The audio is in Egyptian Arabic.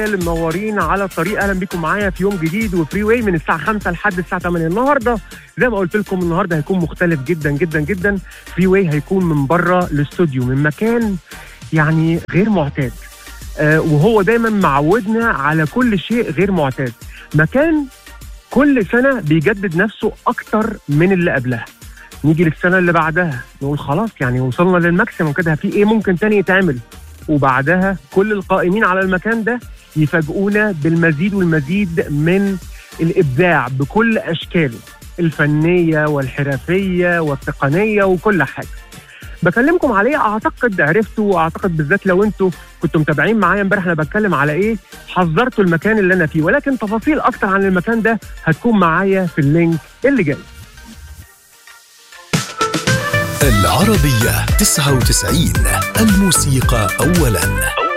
اللي منورين على الطريق اهلا بيكم معايا في يوم جديد وفري واي من الساعه 5 لحد الساعه 8 النهارده زي ما قلت لكم النهارده هيكون مختلف جدا جدا جدا فري واي هيكون من بره الاستوديو من مكان يعني غير معتاد آه وهو دايما معودنا على كل شيء غير معتاد مكان كل سنه بيجدد نفسه اكتر من اللي قبلها نيجي للسنه اللي بعدها نقول خلاص يعني وصلنا للماكسيموم كده في ايه ممكن تاني يتعمل وبعدها كل القائمين على المكان ده يفاجئونا بالمزيد والمزيد من الابداع بكل اشكاله الفنيه والحرفيه والتقنيه وكل حاجه بكلمكم عليه اعتقد عرفتوا واعتقد بالذات لو انتوا كنتوا متابعين معايا امبارح انا بتكلم على ايه حذرتوا المكان اللي انا فيه ولكن تفاصيل اكتر عن المكان ده هتكون معايا في اللينك اللي جاي العربية 99 الموسيقى أولاً